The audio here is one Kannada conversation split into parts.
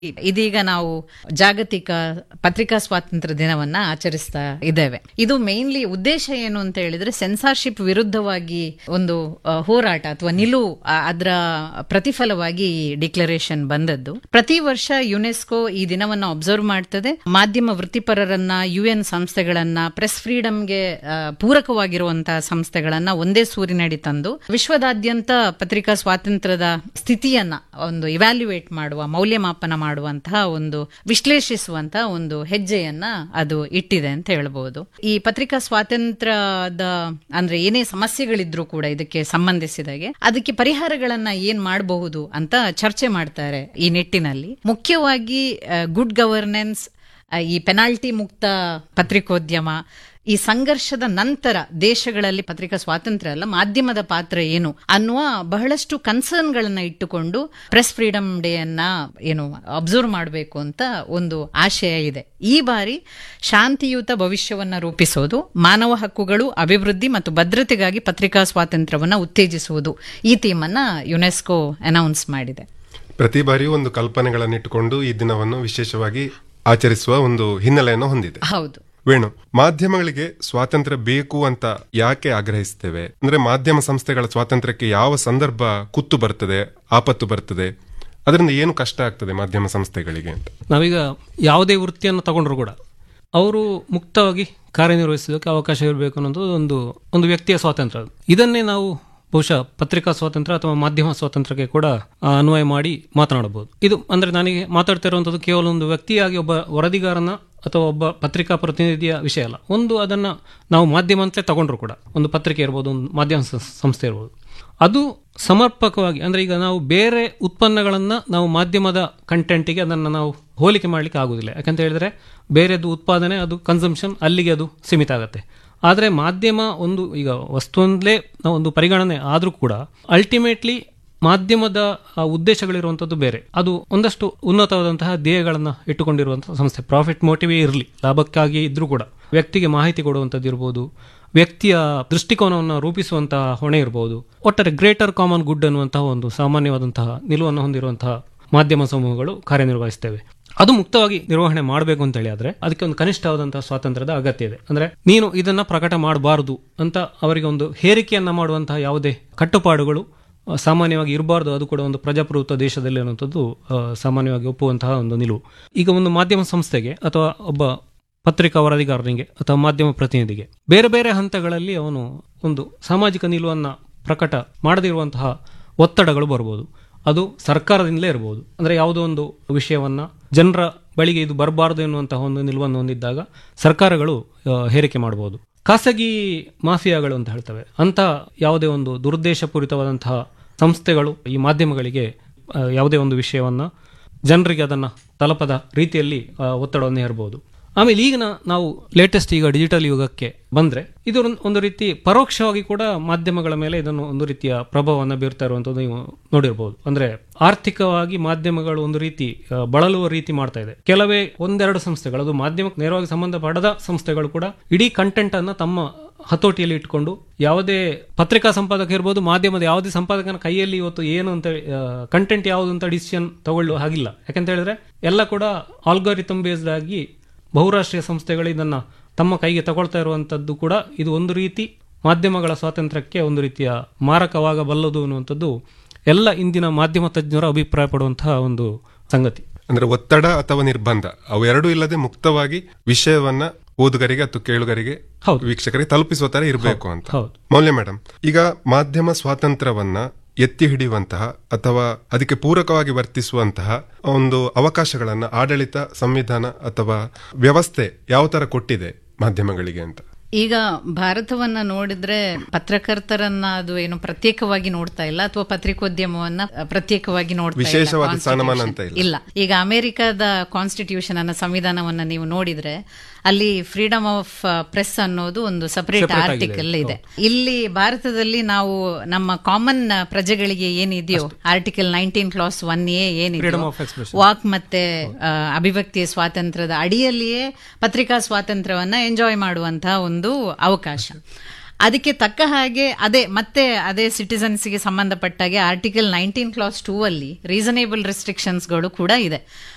ಇದೀಗ ನಾವು ಜಾಗತಿಕ ಪತ್ರಿಕಾ ಸ್ವಾತಂತ್ರ್ಯ ದಿನವನ್ನ ಆಚರಿಸ್ತಾ ಇದ್ದೇವೆ ಇದು ಮೇನ್ಲಿ ಉದ್ದೇಶ ಏನು ಅಂತ ಹೇಳಿದ್ರೆ ಸೆನ್ಸಾರ್ಶಿಪ್ ವಿರುದ್ಧವಾಗಿ ಒಂದು ಆ, ಹೋರಾಟ ಅಥವಾ ನಿಲುವು ಆ, ಅದರ ಪ್ರತಿಫಲವಾಗಿ ಈ ಡಿಕ್ಲರೇಷನ್ ಬಂದದ್ದು ಪ್ರತಿ ವರ್ಷ ಯುನೆಸ್ಕೋ ಈ ದಿನವನ್ನ ಅಬ್ಸರ್ವ್ ಮಾಡ್ತದೆ ಮಾಧ್ಯಮ ವೃತ್ತಿಪರರನ್ನ ಯುಎನ್ ಸಂಸ್ಥೆಗಳನ್ನ ಪ್ರೆಸ್ ಫ್ರೀಡಂಗೆ ಆ, ಪೂರಕವಾಗಿರುವಂತಹ ಸಂಸ್ಥೆಗಳನ್ನ ಒಂದೇ ಸೂರಿನಡಿ ತಂದು ವಿಶ್ವದಾದ್ಯಂತ ಪತ್ರಿಕಾ ಸ್ವಾತಂತ್ರ್ಯದ ಸ್ಥಿತಿಯನ್ನ ಒಂದು ಇವ್ಯಾಲ್ಯುಯೇಟ್ ಮಾಡುವ ಮೌಲ್ಯಮಾಪನ ಮಾಡುವಂತಹ ಒಂದು ವಿಶ್ಲೇಷಿಸುವಂತಹ ಒಂದು ಹೆಜ್ಜೆಯನ್ನ ಅದು ಇಟ್ಟಿದೆ ಅಂತ ಹೇಳ್ಬಹುದು ಈ ಪತ್ರಿಕಾ ಸ್ವಾತಂತ್ರ್ಯದ ಅಂದ್ರೆ ಏನೇ ಸಮಸ್ಯೆಗಳಿದ್ರು ಕೂಡ ಇದಕ್ಕೆ ಸಂಬಂಧಿಸಿದಾಗೆ ಅದಕ್ಕೆ ಪರಿಹಾರಗಳನ್ನ ಏನ್ ಮಾಡಬಹುದು ಅಂತ ಚರ್ಚೆ ಮಾಡ್ತಾರೆ ಈ ನಿಟ್ಟಿನಲ್ಲಿ ಮುಖ್ಯವಾಗಿ ಗುಡ್ ಗವರ್ನೆನ್ಸ್ ಈ ಪೆನಾಲ್ಟಿ ಮುಕ್ತ ಪತ್ರಿಕೋದ್ಯಮ ಈ ಸಂಘರ್ಷದ ನಂತರ ದೇಶಗಳಲ್ಲಿ ಪತ್ರಿಕಾ ಸ್ವಾತಂತ್ರ್ಯ ಅಲ್ಲ ಮಾಧ್ಯಮದ ಪಾತ್ರ ಏನು ಅನ್ನುವ ಬಹಳಷ್ಟು ಕನ್ಸರ್ನ್ ಗಳನ್ನ ಇಟ್ಟುಕೊಂಡು ಪ್ರೆಸ್ ಫ್ರೀಡಮ್ ಡೇ ಅನ್ನ ಏನು ಅಬ್ಸರ್ವ್ ಮಾಡಬೇಕು ಅಂತ ಒಂದು ಆಶಯ ಇದೆ ಈ ಬಾರಿ ಶಾಂತಿಯುತ ಭವಿಷ್ಯವನ್ನ ರೂಪಿಸೋದು ಮಾನವ ಹಕ್ಕುಗಳು ಅಭಿವೃದ್ಧಿ ಮತ್ತು ಭದ್ರತೆಗಾಗಿ ಪತ್ರಿಕಾ ಸ್ವಾತಂತ್ರ್ಯವನ್ನ ಉತ್ತೇಜಿಸುವುದು ಈ ಥೀಮನ್ನ ಯುನೆಸ್ಕೋ ಅನೌನ್ಸ್ ಮಾಡಿದೆ ಪ್ರತಿ ಬಾರಿಯೂ ಒಂದು ಕಲ್ಪನೆಗಳನ್ನಿಟ್ಟುಕೊಂಡು ಈ ದಿನವನ್ನು ವಿಶೇಷವಾಗಿ ಆಚರಿಸುವ ಒಂದು ಹಿನ್ನೆಲೆಯನ್ನು ಹೊಂದಿದೆ ಹೌದು ವೇಣು ಮಾಧ್ಯಮಗಳಿಗೆ ಸ್ವಾತಂತ್ರ್ಯ ಬೇಕು ಅಂತ ಯಾಕೆ ಆಗ್ರಹಿಸ್ತೇವೆ ಅಂದ್ರೆ ಮಾಧ್ಯಮ ಸಂಸ್ಥೆಗಳ ಸ್ವಾತಂತ್ರ್ಯಕ್ಕೆ ಯಾವ ಸಂದರ್ಭ ಕುತ್ತು ಬರ್ತದೆ ಆಪತ್ತು ಬರ್ತದೆ ಅದರಿಂದ ಏನು ಕಷ್ಟ ಆಗ್ತದೆ ಮಾಧ್ಯಮ ಸಂಸ್ಥೆಗಳಿಗೆ ಅಂತ ನಾವೀಗ ಯಾವುದೇ ವೃತ್ತಿಯನ್ನು ತಗೊಂಡ್ರು ಕೂಡ ಅವರು ಮುಕ್ತವಾಗಿ ಕಾರ್ಯನಿರ್ವಹಿಸೋದಕ್ಕೆ ಅವಕಾಶ ಇರಬೇಕು ಅನ್ನೋದು ಒಂದು ಒಂದು ವ್ಯಕ್ತಿಯ ಸ್ವಾತಂತ್ರ್ಯ ಅದು. ಇದನ್ನೇ ನಾವು ಬಹುಶಃ ಪತ್ರಿಕಾ ಸ್ವಾತಂತ್ರ್ಯ ಅಥವಾ ಮಾಧ್ಯಮ ಸ್ವಾತಂತ್ರ್ಯಕ್ಕೆ ಕೂಡ ಆ, ಅನ್ವಯ ಮಾಡಿ ಮಾತನಾಡಬಹುದು ಇದು ಅಂದ್ರೆ ನನಗೆ ಮಾತಾಡ್ತಾ ಇರುವಂತದ್ದು ಕೇವಲ ಒಂದು ವ್ಯಕ್ತಿಯಾಗಿ ಒಬ್ಬ ವರದಿಗಾರನ ಅಥವಾ ಒಬ್ಬ ಪತ್ರಿಕಾ ಪ್ರತಿನಿಧಿಯ ವಿಷಯ ಅಲ್ಲ ಒಂದು ಅದನ್ನ ನಾವು ಮಾಧ್ಯಮ ಅಂತಲೇ ತಗೊಂಡ್ರು ಕೂಡ ಒಂದು ಪತ್ರಿಕೆ ಇರ್ಬೋದು ಒಂದು ಮಾಧ್ಯಮ ಸ- ಸಂಸ್ಥೆ ಇರ್ಬೋದು ಅದು ಸಮರ್ಪಕವಾಗಿ ಅಂದ್ರೆ ಈಗ ನಾವು ಬೇರೆ ಉತ್ಪನ್ನಗಳನ್ನ ನಾವು ಮಾಧ್ಯಮದ ಕಂಟೆಂಟಿಗೆ ಅದನ್ನ ನಾವು ಹೋಲಿಕೆ ಮಾಡ್ಲಿಕ್ಕೆ ಆಗುದಿಲ್ಲ ಯಾಕಂತ ಹೇಳಿದ್ರೆ ಬೇರೆದು ಉತ್ಪಾದನೆ ಅದು ಕನ್ಸಂಪ್ಷನ್ ಅಲ್ಲಿಗೆ ಅದು ಸೀಮಿತ ಆಗುತ್ತೆ ಆದರೆ ಮಾಧ್ಯಮ ಒಂದು ಈಗ ವಸ್ತುವೊಂದಲೇ ನಾವು ಒಂದು ಪರಿಗಣನೆ ಆದರೂ ಕೂಡ ಅಲ್ಟಿಮೇಟ್ಲಿ ಮಾಧ್ಯಮದ ಆ, ಉದ್ದೇಶಗಳಿರುವಂಥದ್ದು ಬೇರೆ ಅದು ಒಂದಷ್ಟು ಉನ್ನತವಾದಂತಹ ಧ್ಯೇಯಗಳನ್ನು ಇಟ್ಟುಕೊಂಡಿರುವಂತಹ ಸಂಸ್ಥೆ ಪ್ರಾಫಿಟ್ ಮೋಟಿವೇ ಇರಲಿ ಲಾಭಕ್ಕಾಗಿ ಇದ್ರೂ ಕೂಡ ವ್ಯಕ್ತಿಗೆ ಮಾಹಿತಿ ಕೊಡುವಂಥದ್ದು ಇರ್ಬೋದು ವ್ಯಕ್ತಿಯ ದೃಷ್ಟಿಕೋನವನ್ನು ರೂಪಿಸುವಂತಹ ಹೊಣೆ ಇರಬಹುದು ಒಟ್ಟಾರೆ ಗ್ರೇಟರ್ ಕಾಮನ್ ಗುಡ್ ಅನ್ನುವಂತಹ ಒಂದು ಸಾಮಾನ್ಯವಾದಂತಹ ನಿಲುವನ್ನು ಹೊಂದಿರುವಂತಹ ಮಾಧ್ಯಮ ಸಮೂಹಗಳು ಕಾರ್ಯನಿರ್ವಹಿಸ್ತೇವೆ ಅದು ಮುಕ್ತವಾಗಿ ನಿರ್ವಹಣೆ ಮಾಡಬೇಕು ಅಂತ ಹೇಳಿ ಆದ್ರೆ ಅದಕ್ಕೆ ಒಂದು ಕನಿಷ್ಠವಾದಂತಹ ಸ್ವಾತಂತ್ರ್ಯದ ಅಗತ್ಯ ಇದೆ ಅಂದ್ರೆ ನೀನು ಇದನ್ನ ಪ್ರಕಟ ಮಾಡಬಾರದು ಅಂತ ಅವರಿಗೆ ಒಂದು ಹೇರಿಕೆಯನ್ನ ಮಾಡುವಂತಹ ಯಾವುದೇ ಕಟ್ಟುಪಾಡುಗಳು ಆ, ಸಾಮಾನ್ಯವಾಗಿ ಇರಬಾರ್ದು ಅದು ಕೂಡ ಒಂದು ಪ್ರಜಾಪ್ರಭುತ್ವ ದೇಶದಲ್ಲಿ ಅನ್ನುವಂಥದ್ದು ಆ, ಸಾಮಾನ್ಯವಾಗಿ ಒಪ್ಪುವಂತಹ ಒಂದು ನಿಲುವು ಈಗ ಒಂದು ಮಾಧ್ಯಮ ಸಂಸ್ಥೆಗೆ ಅಥವಾ ಒಬ್ಬ ಪತ್ರಿಕಾ ವರದಿಗಾರನಿಗೆ ಅಥವಾ ಮಾಧ್ಯಮ ಪ್ರತಿನಿಧಿಗೆ ಬೇರೆ ಬೇರೆ ಹಂತಗಳಲ್ಲಿ ಅವನು ಒಂದು ಸಾಮಾಜಿಕ ನಿಲುವನ್ನ ಪ್ರಕಟ ಮಾಡದಿರುವಂತಹ ಒತ್ತಡಗಳು ಬರ್ಬೋದು ಅದು ಸರ್ಕಾರದಿಂದಲೇ ಇರಬಹುದು ಅಂದ್ರೆ ಯಾವುದೋ ಒಂದು ವಿಷಯವನ್ನ ಜನರ ಬಳಿಗೆ ಇದು ಬರಬಾರದು ಎನ್ನುವಂತಹ ಒಂದು ನಿಲುವನ್ನು ಹೊಂದಿದ್ದಾಗ ಸರ್ಕಾರಗಳು ಆ, ಹೇರಿಕೆ ಮಾಡಬಹುದು ಖಾಸಗಿ ಮಾಫಿಯಾಗಳು ಅಂತ ಹೇಳ್ತವೆ ಅಂತ ಯಾವುದೇ ಒಂದು ದುರುದ್ದೇಶಪೂರಿತವಾದಂತಹ ಸಂಸ್ಥೆಗಳು ಈ ಮಾಧ್ಯಮಗಳಿಗೆ ಆ, ಯಾವುದೇ ಒಂದು ವಿಷಯವನ್ನ ಜನರಿಗೆ ಅದನ್ನ ತಲುಪದ ರೀತಿಯಲ್ಲಿ ಆ, ಒತ್ತಡವನ್ನು ಹೇರಬಹುದು ಆಮೇಲೆ ಈಗ ನಾ- ನಾವು ಲೇಟೆಸ್ಟ್ ಈಗ ಡಿಜಿಟಲ್ ಯುಗಕ್ಕೆ ಬಂದ್ರೆ ಇದು ಒಂದು- ಒಂದು ರೀತಿ ಪರೋಕ್ಷವಾಗಿ ಕೂಡ ಮಾಧ್ಯಮಗಳ ಮೇಲೆ ಇದನ್ನು ಒಂದು ರೀತಿಯ ಪ್ರಭಾವವನ್ನು ಬೀರ್ತಾ ಇರುವಂತದ್ದು ನೀವು ನೋಡಿರಬಹುದು ಅಂದ್ರೆ ಆರ್ಥಿಕವಾಗಿ ಮಾಧ್ಯಮಗಳು ಒಂದು ರೀತಿ ಆ, ಬಳಲುವ ರೀತಿ ಮಾಡ್ತಾ ಇದೆ ಕೆಲವೇ ಒಂದೆರಡು ಸಂಸ್ಥೆಗಳು ಅದು ಮಾಧ್ಯಮಕ್ಕೆ ನೇರವಾಗಿ ಸಂಬಂಧಪಡದ ಸಂಸ್ಥೆಗಳು ಕೂಡ ಇಡೀ ಕಂಟೆಂಟ್ ಅನ್ನ ತಮ್ಮ ಹತೋಟಿಯಲ್ಲಿ ಇಟ್ಕೊಂಡು ಯಾವುದೇ ಪತ್ರಿಕಾ ಸಂಪಾದಕ ಇರ್ಬೋದು ಮಾಧ್ಯಮದ ಯಾವುದೇ ಸಂಪಾದಕನ ಕೈಯಲ್ಲಿ ಇವತ್ತು ಏನು ಅಂತ ಕಂಟೆಂಟ್ ಯಾವುದು ಅಂತ ಡಿಸಿಷನ್ ತಗೊಳ್ಳುವ ಹಾಗಿಲ್ಲ ಯಾಕಂತ ಹೇಳಿದ್ರೆ ಎಲ್ಲ ಕೂಡ ಆಲ್ಗಾರಿಥಮ್ ಬೇಸ್ಡ್ ಆಗಿ ಬಹುರಾಷ್ಟ್ರೀಯ ಸಂಸ್ಥೆಗಳು ಇದನ್ನ ತಮ್ಮ ಕೈಗೆ ತಗೊಳ್ತಾ ಇರುವಂತದ್ದು ಕೂಡ ಇದು ಒಂದು ರೀತಿ ಮಾಧ್ಯಮಗಳ ಸ್ವಾತಂತ್ರ್ಯಕ್ಕೆ ಒಂದು ರೀತಿಯ ಮಾರಕವಾಗಬಲ್ಲದು ಅನ್ನುವಂಥದ್ದು ಎಲ್ಲ ಇಂದಿನ ಮಾಧ್ಯಮ ತಜ್ಞರು ಅಭಿಪ್ರಾಯ ಪಡುವಂತಹ ಒಂದು ಸಂಗತಿ ಅಂದ್ರೆ ಒತ್ತಡ ಅಥವಾ ನಿರ್ಬಂಧ ಅವು ಎರಡೂ ಇಲ್ಲದೆ ಮುಕ್ತವಾಗಿ ವಿಷಯವನ್ನ ಓದುಗರಿಗೆ ಅಥವಾ ಕೇಳುಗರಿಗೆ ಹೌದು. ವೀಕ್ಷಕರಿಗೆ ತಲುಪಿಸುವ ತರ ಇರಬೇಕು ಅಂತ ಹೌದು ಮೌಲ್ಯ ಮೇಡಮ್ ಈಗ ಮಾಧ್ಯಮ ಸ್ವಾತಂತ್ರ್ಯವನ್ನ ಎತ್ತಿ ಹಿಡಿಯುವಂತಹ ಅಥವಾ ಅದಕ್ಕೆ ಪೂರಕವಾಗಿ ವರ್ತಿಸುವಂತಹ ಒಂದು ಅವಕಾಶಗಳನ್ನ ಆಡಳಿತ ಸಂವಿಧಾನ ಅಥವಾ ವ್ಯವಸ್ಥೆ ಯಾವ ತರ ಕೊಟ್ಟಿದೆ ಮಾಧ್ಯಮಗಳಿಗೆ ಅಂತ ಈಗ ಭಾರತವನ್ನ ನೋಡಿದ್ರೆ ಪತ್ರಕರ್ತರನ್ನ ಅದು ಏನು ಪ್ರತ್ಯೇಕವಾಗಿ ನೋಡ್ತಾ ಇಲ್ಲ ಅಥವಾ ಪತ್ರಿಕೋದ್ಯಮವನ್ನ ಅ, ಪ್ರತ್ಯೇಕವಾಗಿ ನೋಡ್ತಾ ಇಲ್ಲ ವಿಶೇಷವಾದ ಸ್ಥಾನಮಾನ Constitution. ಅಂತ ಇಲ್ಲ. ಇಲ್ಲ ಈಗ ಅಮೆರಿಕದ ಕಾನ್ಸ್ಟಿಟ್ಯೂಷನ್ ಅನ್ನ ಸಂವಿಧಾನವನ್ನ ನೀವು ನೋಡಿದ್ರೆ ಅಲ್ಲಿ ಫ್ರೀಡಮ್ ಆಫ್ ಪ್ರೆಸ್ ಅನ್ನೋದು ಒಂದು ಸಪರೇಟ್ Separate ಆಗಿದೆ. ಆರ್ಟಿಕಲ್ ಇದೆ ಇಲ್ಲಿ ಭಾರತದಲ್ಲಿ ನಾವು ನಮ್ಮ ಕಾಮನ್ ಪ್ರಜೆಗಳಿಗೆ ಏನಿದೆಯೋ article nineteen clause one A Freedom ಏನಿದೆಯೋ of expression. ವಾಕ್ ಮತ್ತೆ ಆ, ಅಭಿವ್ಯಕ್ತಿಯ ಸ್ವಾತಂತ್ರ್ಯದ ಅಡಿಯಲ್ಲಿಯೇ ಪತ್ರಿಕಾ ಸ್ವಾತಂತ್ರ್ಯವನ್ನ ಎಂಜಾಯ್ ಮಾಡುವಂತಹ ಒಂದು ಅವಕಾಶ ಅದಕ್ಕೆ ತಕ್ಕ ಹಾಗೆ ಅದೇ ಮತ್ತೆ ಅದೇ ಸಿಟಿಸನ್ಸ್ಗೆ ಸಂಬಂಧಪಟ್ಟಾಗೆ ಆರ್ಟಿಕಲ್ ನೈನ್ಟೀನ್ ಕ್ಲಾಸ್ ಟೂ ಅಲ್ಲಿ ರೀಸನೇಬಲ್ ರೆಸ್ಟ್ರಿಕ್ಷನ್ಸ್ಗಳು ಕೂಡ ಇದೆ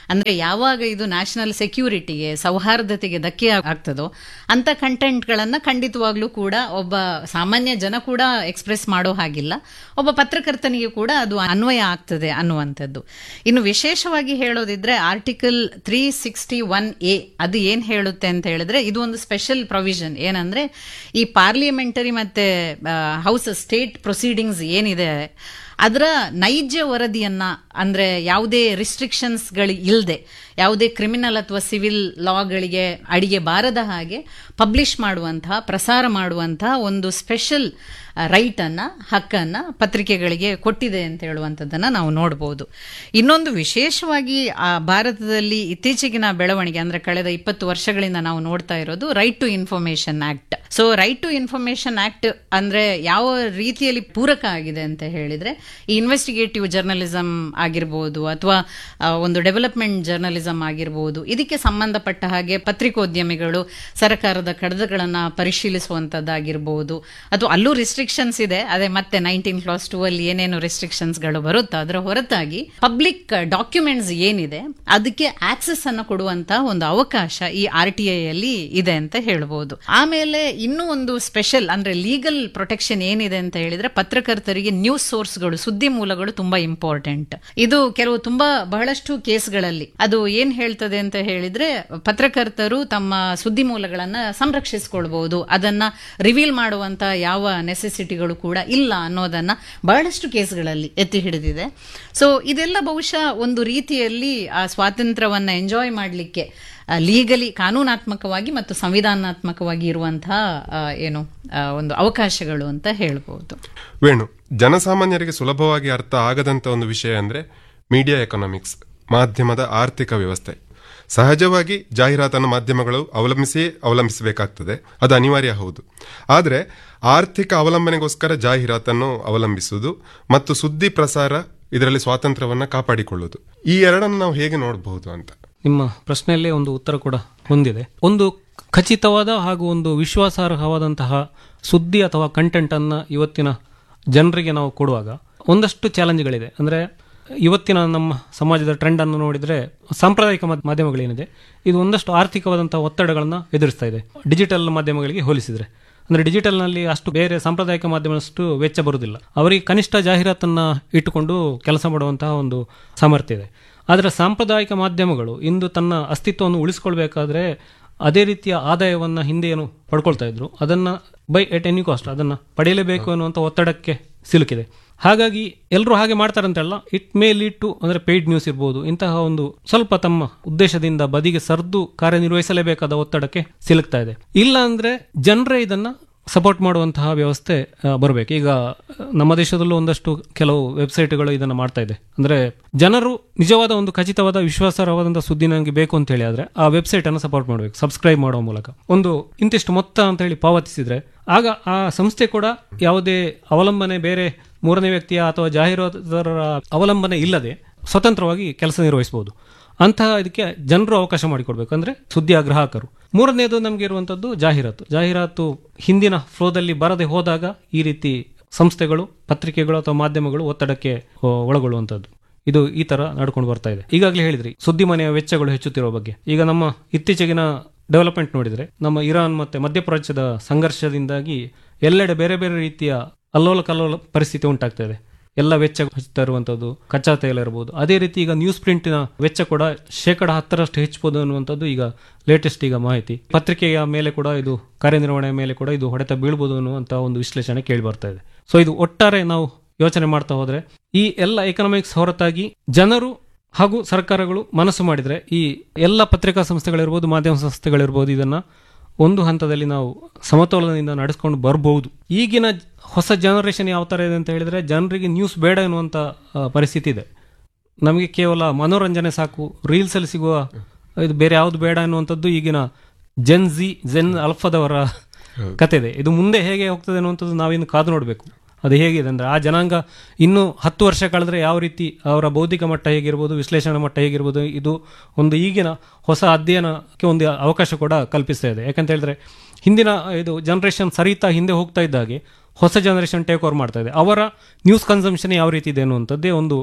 ಅಂದ್ರೆ ಯಾವಾಗ ಇದು ನ್ಯಾಷನಲ್ ಸೆಕ್ಯೂರಿಟಿಗೆ ಸೌಹಾರ್ದತೆಗೆ ಧಕ್ಕೆ ಆಗ್ತದೋ ಅಂತ ಕಂಟೆಂಟ್ಗಳನ್ನ ಖಂಡಿತವಾಗ್ಲೂ ಕೂಡ ಒಬ್ಬ ಸಾಮಾನ್ಯ ಜನ ಕೂಡ ಎಕ್ಸ್ಪ್ರೆಸ್ ಮಾಡೋ ಹಾಗಿಲ್ಲ ಒಬ್ಬ ಪತ್ರಕರ್ತನಿಗೆ ಕೂಡ ಅದು ಅನ್ವಯ ಆಗ್ತದೆ ಅನ್ನುವಂಥದ್ದು ಇನ್ನು ವಿಶೇಷವಾಗಿ ಹೇಳೋದಿದ್ರೆ article three sixty one A ಅದು ಏನ್ ಹೇಳುತ್ತೆ ಅಂತ ಹೇಳಿದ್ರೆ ಇದು ಒಂದು ಸ್ಪೆಷಲ್ ಪ್ರೊವಿಷನ್ ಏನಂದ್ರೆ ಈ ಪಾರ್ಲಿಮೆಂಟರಿ ಮತ್ತೆ ಹೌಸ್ ಸ್ಟೇಟ್ ಪ್ರೊಸೀಡಿಂಗ್ಸ್ ಏನಿದೆ ಅದರ ನೈಜ ವರದಿಯನ್ನ ಅಂದ್ರೆ ಯಾವುದೇ ರಿಸ್ಟ್ರಿಕ್ಷನ್ಸ್ಗಳು ಇಲ್ಲದೆ ಯಾವುದೇ ಕ್ರಿಮಿನಲ್ ಅಥವಾ ಸಿವಿಲ್ ಲಾಗಳಿಗೆ ಅಡಿಗೆ ಬಾರದ ಹಾಗೆ ಪಬ್ಲಿಷ್ ಮಾಡುವಂತಹ ಪ್ರಸಾರ ಮಾಡುವಂತಹ ಒಂದು ಸ್ಪೆಷಲ್ ರೈಟ್ ಅನ್ನ ಹಕ್ಕನ್ನ ಪತ್ರಿಕೆಗಳಿಗೆ ಕೊಟ್ಟಿದೆ ಅಂತ ಹೇಳುವಂಥದ್ದನ್ನ ನಾವು ನೋಡಬಹುದು ಇನ್ನೊಂದು ವಿಶೇಷವಾಗಿ ಆ ಭಾರತದಲ್ಲಿ ಇತ್ತೀಚೆಗಿನ ಬೆಳವಣಿಗೆ ಅಂದ್ರೆ ಕಳೆದ ಇಪ್ಪತ್ತು ವರ್ಷಗಳಿಂದ ನಾವು ನೋಡ್ತಾ ಇರೋದು right to information act so right to information act ಅಂದ್ರೆ ಯಾವ ರೀತಿಯಲ್ಲಿ ಪೂರಕ ಆಗಿದೆ ಅಂತ ಹೇಳಿದ್ರೆ ಈ ಇನ್ವೆಸ್ಟಿಗೇಟಿವ್ ಜರ್ನಲಿಸಂ ಆಗಿರ್ಬೋದು ಅಥವಾ ಒಂದು ಡೆವಲಪ್ಮೆಂಟ್ ಜರ್ನಲಿಸಂ ಆಗಿರ್ಬೋದು ಇದಕ್ಕೆ ಸಂಬಂಧಪಟ್ಟ ಹಾಗೆ ಪತ್ರಿಕೋದ್ಯಮಿಗಳು ಸರ್ಕಾರದ ಕಡತಗಳನ್ನ ಪರಿಶೀಲಿಸುವಂತದ್ದಾಗಿರ್ಬೋದು ಅಥವಾ ಅಲ್ಲೂ ರಿಸ್ಟ್ರಿಕ್ಷನ್ಸ್ ಇದೆ ಅದೇ ಮತ್ತೆ ನೈನ್ಟೀನ್ ಕ್ಲಾಸ್ ಟೂ ಅಲ್ಲಿ ಏನೇನು ರಿಸ್ಟ್ರಿಕ್ಷನ್ಸ್ ಗಳು ಬರುತ್ತೋ ಅದರ ಹೊರತಾಗಿ ಪಬ್ಲಿಕ್ ಡಾಕ್ಯುಮೆಂಟ್ಸ್ ಏನಿದೆ ಅದಕ್ಕೆ ಆಕ್ಸೆಸ್ ಅನ್ನು ಕೊಡುವಂತ ಒಂದು ಅವಕಾಶ ಈ ಆರ್ ಟಿ ಐಯಲ್ಲಿ ಇದೆ ಅಂತ ಹೇಳ್ಬೋದು ಆಮೇಲೆ ಇನ್ನೂ ಒಂದು ಸ್ಪೆಷಲ್ ಅಂದ್ರೆ ಲೀಗಲ್ ಪ್ರೊಟೆಕ್ಷನ್ ಏನಿದೆ ಅಂತ ಹೇಳಿದ್ರೆ ಪತ್ರಕರ್ತರಿಗೆ ನ್ಯೂಸ್ ಸೋರ್ಸ್ಗಳು ಸುದ್ದಿ ಮೂಲಗಳು ತುಂಬಾ ಇಂಪಾರ್ಟೆಂಟ್ ಇದು ಕೆಲವು ತುಂಬಾ ಬಹಳಷ್ಟು ಕೇಸ್ಗಳಲ್ಲಿ ಅದು ಏನ್ ಹೇಳ್ತದೆ ಅಂತ ಹೇಳಿದ್ರೆ ಪತ್ರಕರ್ತರು ತಮ್ಮ ಸುದ್ದಿ ಮೂಲಗಳನ್ನ ಸಂರಕ್ಷಿಸಿಕೊಳ್ಬಹುದು ಅದನ್ನ ರಿವೀಲ್ ಮಾಡುವಂತ ಯಾವ ನೆಸೆಸಿಟಿಗಳು ಕೂಡ ಇಲ್ಲ ಅನ್ನೋದನ್ನ ಬಹಳಷ್ಟು ಕೇಸ್ಗಳಲ್ಲಿ ಎತ್ತಿ ಹಿಡಿದಿದೆ ಸೊ ಇದೆಲ್ಲ ಬಹುಶಃ ಒಂದು ರೀತಿಯಲ್ಲಿ ಆ ಸ್ವಾತಂತ್ರ್ಯವನ್ನ ಎಂಜಾಯ್ ಮಾಡಲಿಕ್ಕೆ ಲೀಗಲಿ ಕಾನೂನಾತ್ಮಕವಾಗಿ ಮತ್ತು ಸಂವಿಧಾನಾತ್ಮಕವಾಗಿ ಇರುವಂತಹ ಆ, ಏನು ಆ, ಒಂದು ಅವಕಾಶಗಳು ಅಂತ ಹೇಳ್ಬೋದು ವೇಣು ಜನಸಾಮಾನ್ಯರಿಗೆ ಸುಲಭವಾಗಿ ಅರ್ಥ ಆಗದಂತ ಒಂದು ವಿಷಯ ಅಂದ್ರೆ ಮೀಡಿಯಾ ಎಕನಾಮಿಕ್ಸ್ ಮಾಧ್ಯಮದ ಆರ್ಥಿಕ ವ್ಯವಸ್ಥೆ ಸಹಜವಾಗಿ ಜಾಹೀರಾತನ್ನು ಮಾಧ್ಯಮಗಳು ಅವಲಂಬಿಸಿಯೇ ಅವಲಂಬಿಸಬೇಕಾಗ್ತದೆ ಅದು ಅನಿವಾರ್ಯ ಹೌದು ಆದರೆ ಆರ್ಥಿಕ ಅವಲಂಬನೆಗೋಸ್ಕರ ಜಾಹೀರಾತನ್ನು ಅವಲಂಬಿಸುವುದು ಮತ್ತು ಸುದ್ದಿ ಪ್ರಸಾರ ಇದರಲ್ಲಿ ಸ್ವಾತಂತ್ರ್ಯವನ್ನು ಕಾಪಾಡಿಕೊಳ್ಳುವುದು ಈ ಎರಡನ್ನು ನಾವು ಹೇಗೆ ನೋಡಬಹುದು ಅಂತ ನಿಮ್ಮ ಪ್ರಶ್ನೆಯಲ್ಲೇ ಒಂದು ಉತ್ತರ ಕೂಡ ಹೊಂದಿದೆ ಒಂದು ಖಚಿತವಾದ ಹಾಗೂ ಒಂದು ವಿಶ್ವಾಸಾರ್ಹವಾದಂತಹ ಸುದ್ದಿ ಅಥವಾ ಕಂಟೆಂಟ್ ಅನ್ನ ಇವತ್ತಿನ ಜನರಿಗೆ ನಾವು ಕೊಡುವಾಗ ಒಂದಷ್ಟು ಚಾಲೆಂಜ್ಗಳಿದೆ ಅಂದ್ರೆ ಇವತ್ತಿನ ನಮ್ಮ ಸಮಾಜದ ಟ್ರೆಂಡ್ ಅನ್ನು ನೋಡಿದ್ರೆ ಸಾಂಪ್ರದಾಯಿಕ ಮಾಧ್ಯ- ಮಾಧ್ಯಮಗಳೇನಿದೆ ಇದು ಒಂದಷ್ಟು ಆರ್ಥಿಕವಾದಂತಹ ಒತ್ತಡಗಳನ್ನು ಎದುರಿಸ್ತಾ ಇದೆ ಡಿಜಿಟಲ್ ಮಾಧ್ಯಮಗಳಿಗೆ ಹೋಲಿಸಿದ್ರೆ ಅಂದ್ರೆ ಡಿಜಿಟಲ್ ನಲ್ಲಿ ಅಷ್ಟು ಬೇರೆ ಸಾಂಪ್ರದಾಯಿಕ ಮಾಧ್ಯಮದಷ್ಟು ವೆಚ್ಚ ಬರುವುದಿಲ್ಲ ಅವರಿಗೆ ಕನಿಷ್ಠ ಜಾಹೀರಾತನ್ನ ಇಟ್ಟುಕೊಂಡು ಕೆಲಸ ಮಾಡುವಂತಹ ಒಂದು ಸಾಮರ್ಥ್ಯ ಇದೆ ಆದರೆ ಸಾಂಪ್ರದಾಯಿಕ ಮಾಧ್ಯಮಗಳು ಇಂದು ತನ್ನ ಅಸ್ತಿತ್ವವನ್ನು ಉಳಿಸ್ಕೊಳ್ಬೇಕಾದ್ರೆ ಅದೇ ರೀತಿಯ ಆದಾಯವನ್ನ ಹಿಂದೆ ಏನು ಪಡ್ಕೊಳ್ತಾ ಇದ್ರು ಅದನ್ನ ಬೈ ಎಟ್ ಎನಿ ಕಾಸ್ಟ್ ಅದನ್ನ ಪಡೆಯಲೇಬೇಕು ಅನ್ನುವಂಥ ಒತ್ತಡಕ್ಕೆ ಸಿಲುಕಿದೆ ಹಾಗಾಗಿ ಎಲ್ಲರೂ ಹಾಗೆ ಮಾಡ್ತಾರಂತೆಲ್ಲ ಇಟ್ ಮೇ ಲೀಡ್ ಟು ಅಂದ್ರೆ ಪೇಯ್ಡ್ ನ್ಯೂಸ್ ಇರ್ಬೋದು ಇಂತಹ ಒಂದು ಸ್ವಲ್ಪ ತಮ್ಮ ಉದ್ದೇಶದಿಂದ ಬದಿಗೆ ಸರಿದು ಕಾರ್ಯನಿರ್ವಹಿಸಲೇಬೇಕಾದ ಒತ್ತಡಕ್ಕೆ ಸಿಲುಕ್ತಾ ಇದೆ ಇಲ್ಲ ಅಂದ್ರೆ ಜನರೇ ಇದನ್ನ ಸಪೋರ್ಟ್ ಮಾಡುವಂತಹ ವ್ಯವಸ್ಥೆ ಬರಬೇಕು ಈಗ ಆ, ನಮ್ಮ ದೇಶದಲ್ಲೂ ಒಂದಷ್ಟು ಕೆಲವು ವೆಬ್ಸೈಟ್ಗಳು ಇದನ್ನು ಮಾಡ್ತಾ ಇದೆ ಅಂದ್ರೆ ಜನರು ನಿಜವಾದ ಒಂದು ಖಚಿತವಾದ ವಿಶ್ವಾಸಾರ್ಹವಾದಂತಹ ಸುದ್ದಿ ನನಗೆ ಬೇಕು ಅಂತ ಹೇಳಿ ಆದ್ರೆ ಆ ವೆಬ್ಸೈಟ್ ಅನ್ನು ಸಪೋರ್ಟ್ ಮಾಡಬೇಕು ಸಬ್ಸ್ಕ್ರೈಬ್ ಮಾಡುವ ಮೂಲಕ ಒಂದು ಇಂತಿಷ್ಟು ಮೊತ್ತ ಅಂತ ಹೇಳಿ ಪಾವತಿಸಿದ್ರೆ ಆಗ ಆ ಸಂಸ್ಥೆ ಕೂಡ ಯಾವುದೇ ಅವಲಂಬನೆ ಬೇರೆ ಮೂರನೇ ವ್ಯಕ್ತಿಯ ಅಥವಾ ಜಾಹೀರಾತುದಾರರ ಅವಲಂಬನೆ ಇಲ್ಲದೆ ಸ್ವತಂತ್ರವಾಗಿ ಕೆಲಸ ನಿರ್ವಹಿಸಬಹುದು ಅಂತಹ ಇದಕ್ಕೆ ಜನರು ಅವಕಾಶ ಮಾಡಿಕೊಡ್ಬೇಕು ಅಂದ್ರೆ ಸುದ್ದಿಯ ಗ್ರಾಹಕರು ಮೂರನೇದು ನಮಗೆ ಇರುವಂತದ್ದು ಜಾಹೀರಾತು ಜಾಹೀರಾತು ಹಿಂದಿನ ಫ್ಲೋದಲ್ಲಿ ಬರದೆ ಹೋದಾಗ ಈ ರೀತಿ ಸಂಸ್ಥೆಗಳು ಪತ್ರಿಕೆಗಳು ಅಥವಾ ಮಾಧ್ಯಮಗಳು ಒತ್ತಡಕ್ಕೆ ಆ, ಒಳಗೊಳ್ಳುವಂತದ್ದು ಇದು ಈ ತರ ನಡ್ಕೊಂಡು ಬರ್ತಾ ಇದೆ ಈಗಾಗಲೇ ಹೇಳಿದ್ರಿ ಸುದ್ದಿ ಮನೆಯ ವೆಚ್ಚಗಳು ಹೆಚ್ಚುತ್ತಿರುವ ಬಗ್ಗೆ ಈಗ ನಮ್ಮ ಇತ್ತೀಚೆಗಿನ ಡೆವಲಪ್ಮೆಂಟ್ ನೋಡಿದ್ರೆ ನಮ್ಮ ಇರಾನ್ ಮತ್ತೆ ಮಧ್ಯಪ್ರಾಚ್ಯದ ಸಂಘರ್ಷದಿಂದಾಗಿ ಎಲ್ಲೆಡೆ ಬೇರೆ ಬೇರೆ ರೀತಿಯ ಅಲ್ಲೋಲ ಕಲ್ಲೋಲ ಪರಿಸ್ಥಿತಿ ಉಂಟಾಗ್ತಾ ಇದೆ ಎಲ್ಲ ವೆಚ್ಚ ಹೆಚ್ಚುತ್ತಾ ಇರುವಂತದ್ದು ಕಚ್ಚಾ ತೈಲ ಇರಬಹುದು ಅದೇ ರೀತಿ ಈಗ ನ್ಯೂಸ್ ಪ್ರಿಂಟಿನ ವೆಚ್ಚ ಕೂಡ ಶೇಕಡ ಹತ್ತರಷ್ಟು ಹೆಚ್ಚಬಹುದು ಅನ್ನುವಂಥದ್ದು ಈಗ ಲೇಟೆಸ್ಟ್ ಈಗ ಮಾಹಿತಿ ಪತ್ರಿಕೆಯ ಮೇಲೆ ಕೂಡ ಇದು ಕಾರ್ಯನಿರ್ವಹಣೆಯ ಮೇಲೆ ಕೂಡ ಇದು ಹೊಡೆತ ಬೀಳ್ಬೋದು ಅನ್ನುವಂತ ಒಂದು ವಿಶ್ಲೇಷಣೆ ಕೇಳಿ ಬರ್ತಾ ಇದೆ ಸೊ ಇದು ಒಟ್ಟಾರೆ ನಾವು ಯೋಚನೆ ಮಾಡ್ತಾ ಹೋದ್ರೆ ಈ ಎಲ್ಲ ಎಕನಾಮಿಕ್ಸ್ ಹೊರತಾಗಿ ಜನರು ಹಾಗೂ ಸರ್ಕಾರಗಳು ಮನಸ್ಸು ಮಾಡಿದ್ರೆ ಈ ಎಲ್ಲ ಪತ್ರಿಕಾ ಸಂಸ್ಥೆಗಳಿರ್ಬೋದು ಮಾಧ್ಯಮ ಸಂಸ್ಥೆಗಳಿರ್ಬೋದು ಇದನ್ನ ಒಂದು ಹಂತದಲ್ಲಿ ನಾವು ಸಮತೋಲನದಿಂದ ನಡೆಸ್ಕೊಂಡು ಬರ್ಬೋದು ಈಗಿನ ಹೊಸ ಜನರೇಷನ್ ಯಾವ ಥರ ಇದೆ ಅಂತ ಹೇಳಿದ್ರೆ ಜನರಿಗೆ ನ್ಯೂಸ್ ಬೇಡ ಎನ್ನುವಂಥ ಆ, ಪರಿಸ್ಥಿತಿ ಇದೆ ನಮಗೆ ಕೇವಲ ಮನೋರಂಜನೆ ಸಾಕು ರೀಲ್ಸಲ್ಲಿ ಸಿಗುವ ಇದು ಬೇರೆ ಯಾವುದು ಬೇಡ ಎನ್ನುವಂಥದ್ದು ಈಗಿನ ಜೆನ್ ಜಿ ಜೆನ್ ಅಲ್ಫದವರ ಕತೆ ಇದೆ ಇದು ಮುಂದೆ ಹೇಗೆ ಹೋಗ್ತದೆ ಅನ್ನುವಂಥದ್ದು ನಾವಿನ್ನು ಕಾದು ನೋಡಬೇಕು ಅದು ಹೇಗಿದೆ ಅಂದ್ರೆ ಆ ಜನಾಂಗ ಇನ್ನು ಹತ್ತು ವರ್ಷ ಕಳೆದ್ರೆ ಯಾವ ರೀತಿ ಅವರ ಬೌದ್ಧಿಕ ಮಟ್ಟ ಹೇಗಿರ್ಬೋದು ವಿಶ್ಲೇಷಣಾ ಮಟ್ಟ ಹೇಗಿರ್ಬೋದು ಇದು ಒಂದು ಈಗಿನ ಹೊಸ ಅಧ್ಯಯನಕ್ಕೆ ಒಂದು ಅವಕಾಶ ಕೂಡ ಕಲ್ಪಿಸ್ತಾ ಇದೆ ಯಾಕಂತ ಹೇಳಿದ್ರೆ ಹಿಂದಿನ ಇದು ಜನರೇಷನ್ ಸರಿತಾ ಹಿಂದೆ ಹೋಗ್ತಾ ಇದ್ದಾಗೆ ಹೊಸ ಜನರೇಷನ್ ಟೇಕ್ ಓವರ್ ಮಾಡ್ತಾ ಇದೆ ಅವರ ನ್ಯೂಸ್ ಕನ್ಸಂಪ್ಷನ್ ಯಾವ ರೀತಿ ಇದೆ ಅನ್ನುವಂಥದ್ದೇ ಒಂದು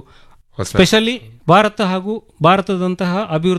ಹೊಸ ಸ್ಪೆಷಲಿ ಭಾರತ ಹಾಗೂ ಭಾರತದಂತಹ ಅಭಿವೃದ್ಧಿ